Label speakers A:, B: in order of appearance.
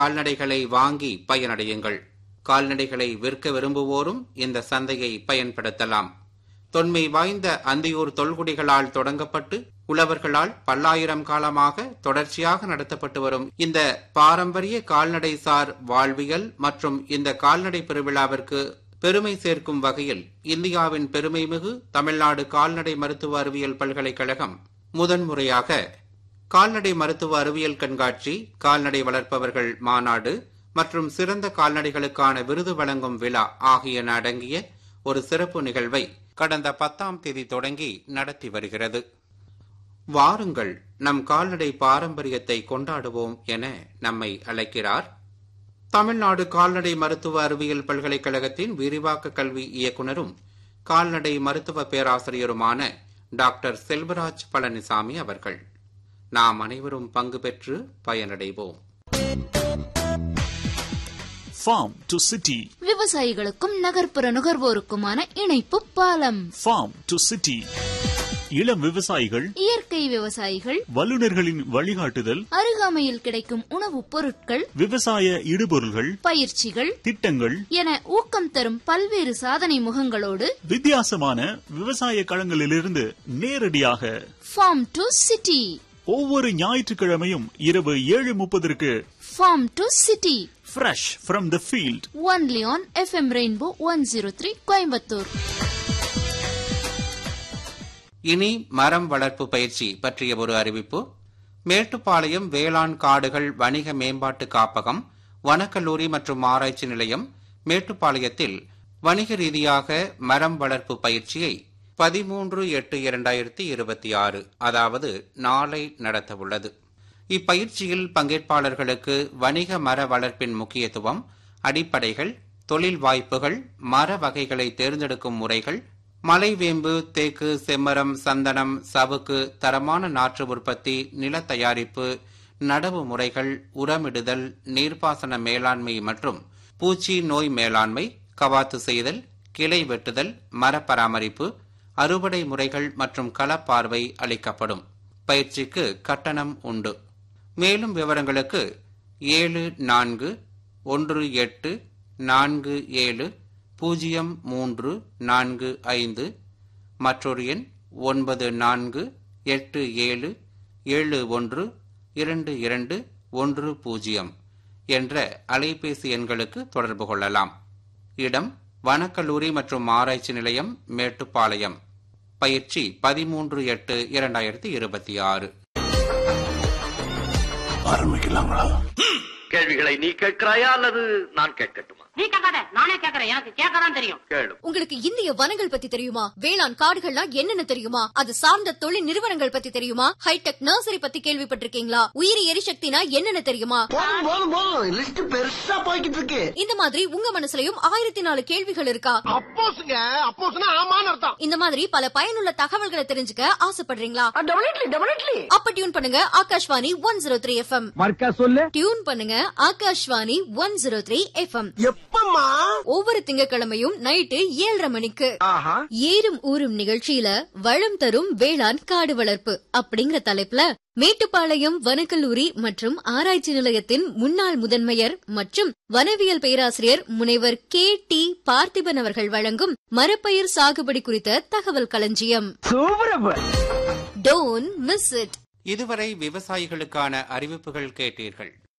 A: கால்நடைகளை வாங்கி பயனடையுங்கள் கால்நடைகளை விற்க விரும்புவோரும் இந்த சந்தையை பயன்படுத்தலாம் தொன்மை வாய்ந்த அந்தியூர் தொல்குடிகளால் தொடங்கப்பட்டு உழவர்களால் பல்லாயிரம் காலமாக தொடர்ச்சியாக நடத்தப்பட்டு வரும் இந்த பாரம்பரிய கால்நடை சார் வாழ்வியல் மற்றும் இந்த கால்நடை பெருவிழாவிற்கு பெருமை சேர்க்கும் வகையில் இந்தியாவின் பெருமைமிகு தமிழ்நாடு கால்நடை மருத்துவ அறிவியல் பல்கலைக்கழகம் முதன்முறையாக கால்நடை மருத்துவ அறிவியல் கண்காட்சி கால்நடை வளர்ப்பவர்கள் மாநாடு மற்றும் சிறந்த கால்நடைகளுக்கான விருது வழங்கும் விழா ஆகியன அடங்கிய ஒரு சிறப்பு நிகழ்வை கடந்த பத்தாம் தேதி தொடங்கி நடத்தி வருகிறது வாருங்கள் நம் கால்நடை பாரம்பரியத்தை கொண்டாடுவோம் என நம்மை அழைக்கிறார் தமிழ்நாடு கால்நடை மருத்துவ அறிவியல் பல்கலைக்கழகத்தின் விரிவாக்க கல்வி இயக்குனரும் கால்நடை மருத்துவ பேராசிரியருமான டாக்டர் செல்வராஜ் பழனிசாமி அவர்கள் நாம் அனைவரும் பங்கு பெற்று பயனடைவோம்
B: farm to city
C: விவசாயிகளுக்கும் நகர்ப்புற நுகர்வோருக்குமான இணைப்பு பாலம்
B: farm to city இளம் விவசாயிகள்
C: இயற்கை விவசாயிகள்
B: வல்லுநர்களின் வழிகாட்டுதல்
C: அருகாமையில் கிடைக்கும் உணவுப் பொருட்கள்
B: விவசாய இடுபொருள்கள்
C: பயிற்சிகள்
B: திட்டங்கள்
C: என ஊக்கம் தரும் பல்வேறு சாதனை முகங்களோடு
B: வித்தியாசமான விவசாய களங்களிலிருந்து நேரடியாக
C: ஃபார்ம் டு சிட்டி
B: ஒவ்வொரு ஞாயிற்றுக்கிழமையும் இரவு ஏழு முப்பதற்கு
C: farm to city
B: fresh from the field
C: only on FM rainbow one zero three Coimbatore
A: இனி மரம் வளர்ப்பு பயிற்சி பற்றிய ஒரு அறிவிப்பு மேட்டுப்பாளையம் வேளாண் காடுகள் வணிக மேம்பாட்டு காப்பகம் வனக்கல்லூரி மற்றும் ஆராய்ச்சி நிலையம் மேட்டுப்பாளையத்தில் வணிக ரீதியாக மரம் வளர்ப்பு பயிற்சியை பதிமூன்று எட்டு இரண்டாயிரத்தி இருபத்தி ஆறு அதாவது நாளை நடத்தவுள்ளது இப்பயிற்சியில் பங்கேற்பாளர்களுக்கு வணிக மர வளர்ப்பின் முக்கியத்துவம் அடிப்படைகள் தொழில் வாய்ப்புகள் மர வகைகளை தேர்ந்தெடுக்கும் முறைகள் மலைவேம்பு தேக்கு செம்மரம் சந்தனம் சவுக்கு தரமான நாற்று உற்பத்தி நில தயாரிப்பு நடவு முறைகள் உரமிடுதல் நீர்ப்பாசன மேலாண்மை மற்றும் பூச்சி நோய் மேலாண்மை கவாத்து செய்தல் கிளை வெட்டுதல் மர பராமரிப்பு அறுவடை முறைகள் மற்றும் களப்பார்வை அளிக்கப்படும் பயிற்சிக்கு கட்டணம் உண்டு மேலும் விவரங்களுக்கு ஏழு நான்கு ஒன்று எட்டு நான்கு ஏழு பூஜ்ஜியம் மூன்று நான்கு ஐந்து மற்றொரு எண் ஒன்பது நான்கு எட்டு ஏழு ஏழு ஒன்று இரண்டு இரண்டு ஒன்று பூஜ்ஜியம் என்ற அலைபேசி எண்களுக்கு தொடர்பு கொள்ளலாம் இடம் வனக்கல்லூரி மற்றும் ஆராய்ச்சி நிலையம் மேட்டுப்பாளையம் பயிற்சி பதிமூன்று எட்டு இரண்டாயிரத்தி இருபத்தி ஆறு
D: ஆரம்பிக்கலாங்களா
E: கேள்விகளை நீ கேட்கிறாயா அல்லது நான் கேட்கட்டுமா
F: நீ கேட்காத நானே கேக்குறேன் எனக்கு கேட்கதான் தெரியும்
E: கேளு
G: உங்களுக்கு இந்திய வனங்கள் பத்தி தெரியுமா வேளாண் காடுகள்னா என்னென்ன தெரியுமா அது சார்ந்த தொழில் நிறுவனங்கள் பத்தி தெரியுமா ஹைடெக் நர்சரி பத்தி கேள்விப்பட்டிருக்கீங்களா உயிரி எரிசக்தினா என்னென்ன தெரியுமா
D: போதும் போதும் போதும் லிஸ்ட் பெருசா போய்கிட்டு இருக்கு
G: இந்த மாதிரி உங்க மனசுலயும் ஆயிரத்தி நாலு கேள்விகள் இருக்கா
D: அப்போஸ்ங்க அப்போஸ்னா ஆமான்னு அர்த்தம்
G: இந்த மாதிரி பல பயனுள்ள தகவல்களை தெரிஞ்சுக்க ஆசைப்படுறீங்களா
D: டெபினெட்லி டெபினெட்லி
G: அப்ப டியூன் பண்ணுங்க Akashvani one zero three FM
D: மர்க்கா சொல்லு
G: டியூன் பண்ணுங்க Akashvani one zero three FM
D: எப்பம்மா
G: ஒவ்வொரு திங்கட்கிழமையும் நைட்டு ஏழரை மணிக்கு
D: ஆஹா
G: ஏறும் ஊரும் நிகழ்ச்சியில வளம் தரும் வேளாண் காடு வளர்ப்பு அப்படிங்கிற தலைப்புல மேட்டுப்பாளையம் வனக்கல்லூரி மற்றும் ஆராய்ச்சி நிலையத்தின் முன்னாள் முதன்மையர் மற்றும் வனவியல் பேராசிரியர் முனைவர் கே டி பார்த்திபன் அவர்கள் வழங்கும் மரப்பயிர் சாகுபடி குறித்த தகவல் களஞ்சியம்
D: சூப்பர்
G: டோன் மிஸ் இட்
A: இதுவரை விவசாயிகளுக்கான அறிவிப்புகள் கேட்டீர்கள்